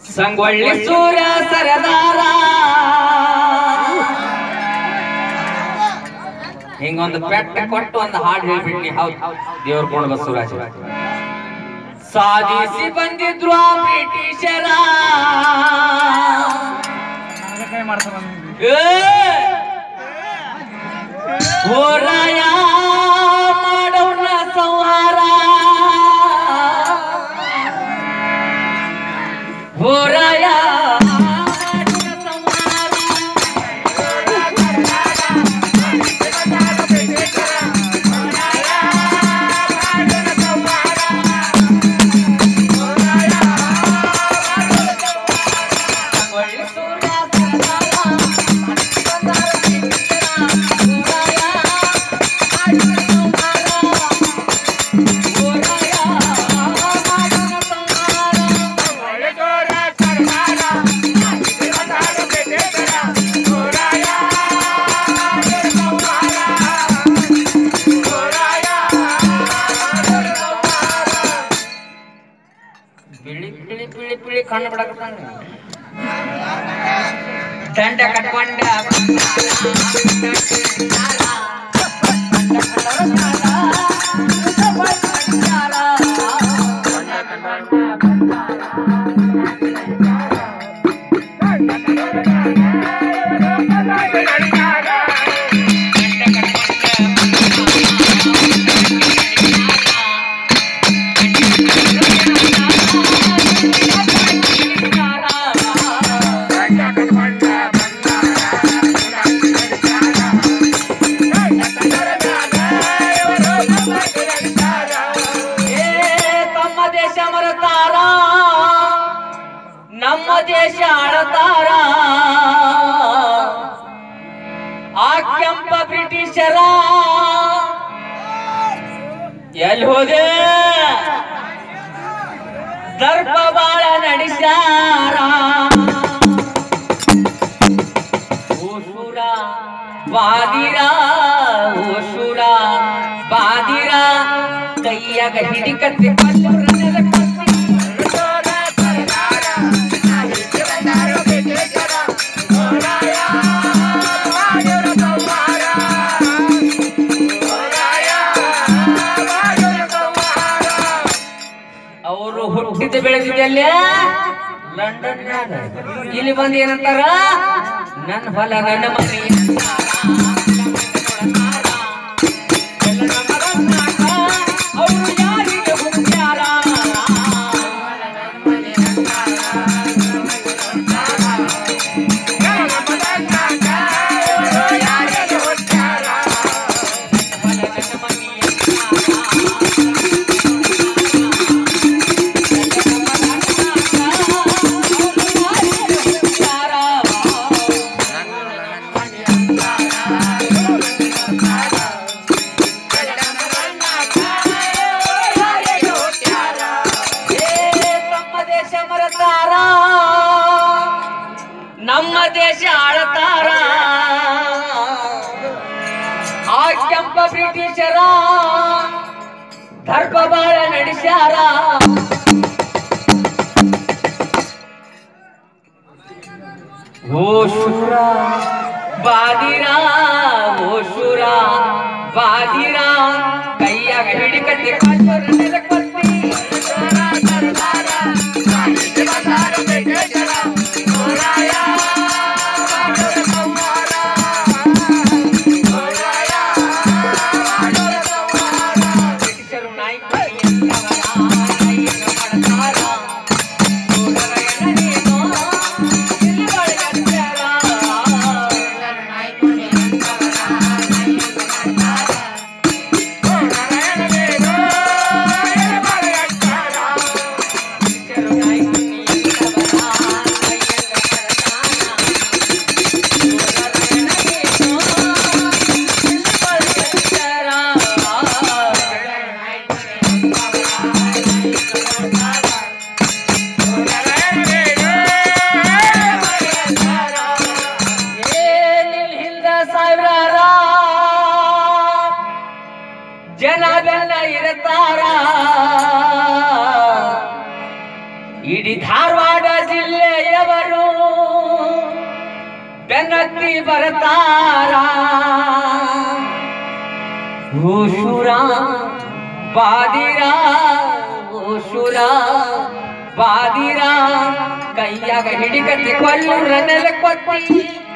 ಸಂಗೊಳ್ಳಿ ಸೂರ್ಯ ಸರದಾರ ಹಿಂಗೊಂದು ಪೆಟ್ಟ ಕೊಟ್ಟು ಒಂದು ಹಾಡು ಹೇಳ್ಬಿಡ್ನಿ ಹೌದು ದೇವ್ರ ಕೊಂಡ ಬಸವರಾಜ ಸಾಧಿಸಿ ಬಂದಿದ್ರು ಆ ಬ್ರಿಟಿಷರ ಏ! ಹೋರಾಯ ಮಾಡೋರ್ನ ಸಂಹಾರ ಹೋರಾಯ ಮಾಡೋರ್ನ ಸಂಹಾರ. ಸಂಗೊಳ್ಳಿ ಸೂರ್ಯ ಸರದಾರ, ಬಿಳಿ ಬಿಳಿ ಬಿಳಿ ಬಿಳಿ ಕಣ್ಣು ಬಿಡಕತ್ತಾನ ದಂಡ ಕಟ್ಕೊಂಡ ಏ ತಮ್ಮ ದೇಶ ಮರತಾರ ನಮ್ಮ ದೇಶ ಆಳತಾರ ಆ ಕೆಂಪ ಬ್ರಿಟಿಷರ ಎಲ್ಲಿ ಹೋದೆ ದರ್ಪ ಬಾಳ ನಡೆಸ್ಯಾರ ಓಶೂರ ಬಾದಿರ ಓಶೂರ ಬಾದಿರ ಕೈಯಾಗ ಹಿಡಿಕತ್ತಿ ಕಲ್ಲೂರನೆಲ್ಲ ಕತ್ತಿ. ಅವರು ಹುಟ್ಟಿದ ಬೆಳೆದಿದ್ದಲ್ಲ ಲಂಡನ್ ಇಲ್ಲಿ ಬಂದು ಏನಂತಾರ ನನ್ನ ಹೊಲ ನನ್ನ ಮನೆ ಅವರು ಯಾರಿಗೆ ಹುಟ್ಟ್ಯಾರ ಏ ತಮ್ಮ ದೇಶ ಮರತಾರ ನಮ್ಮ ದೇಶ ಆಳತಾರ ಆ ಕೆಂಪ ಬ್ರಿಟಿಷರ ದರ್ಪ ಬಾಳ ನಡೆಸ್ಯಾರ ಓ ಶೂರ ಬಾದಿರ ಓ ಶೂರ ಬಾದಿರ ಕೈಯಾಗ ಹಿಡಿಕತ್ತಿ ಕಲ್ಲೂರನೆಲ್ಲ ಕೊತ್ತಿ ಬ್ರಿಟಿಷರು ನಾಯಕರು ಎಂತವರ, ನಾಯಿಯನ್ನು ಮಾಡ್ತಾರ. ಸೋದರ ಎನ್ನರೇನೋ, ಇಲ್ಲಿ ಬಳಗತ್ತಾರ. ಬ್ರಿಟಿಷರು ನಾಯಕರು ಎಂತವರ, ನಾಯಿಯನ್ನು ಮಾಡ್ತಾರ. ಸೋದರ ಎನ್ನರೇನೋ, ಇಲ್ಲಿ ಬಳಗತ್ತಾರ. ಏನಿಲ್ ಹಿಂದ ಸಾವಿರಾರ ಜನ ಬೆಲ್ಲ ಇರುತ್ತಾರ ಇಡೀ ಧಾರವಾಡ ಜಿಲ್ಲೆ ಬೆನ್ನತ್ತಿ ಬರ್ತಾರ ಓಶುರ ಬಾದಿರ ಓಶುರ ಬಾದಿರ ಕೈಯಾಗ ಹಿಡಿಕತ್ತಿ ಕೊಲ್ಲುರ ನೆಲ ಕೊತ್ತಿ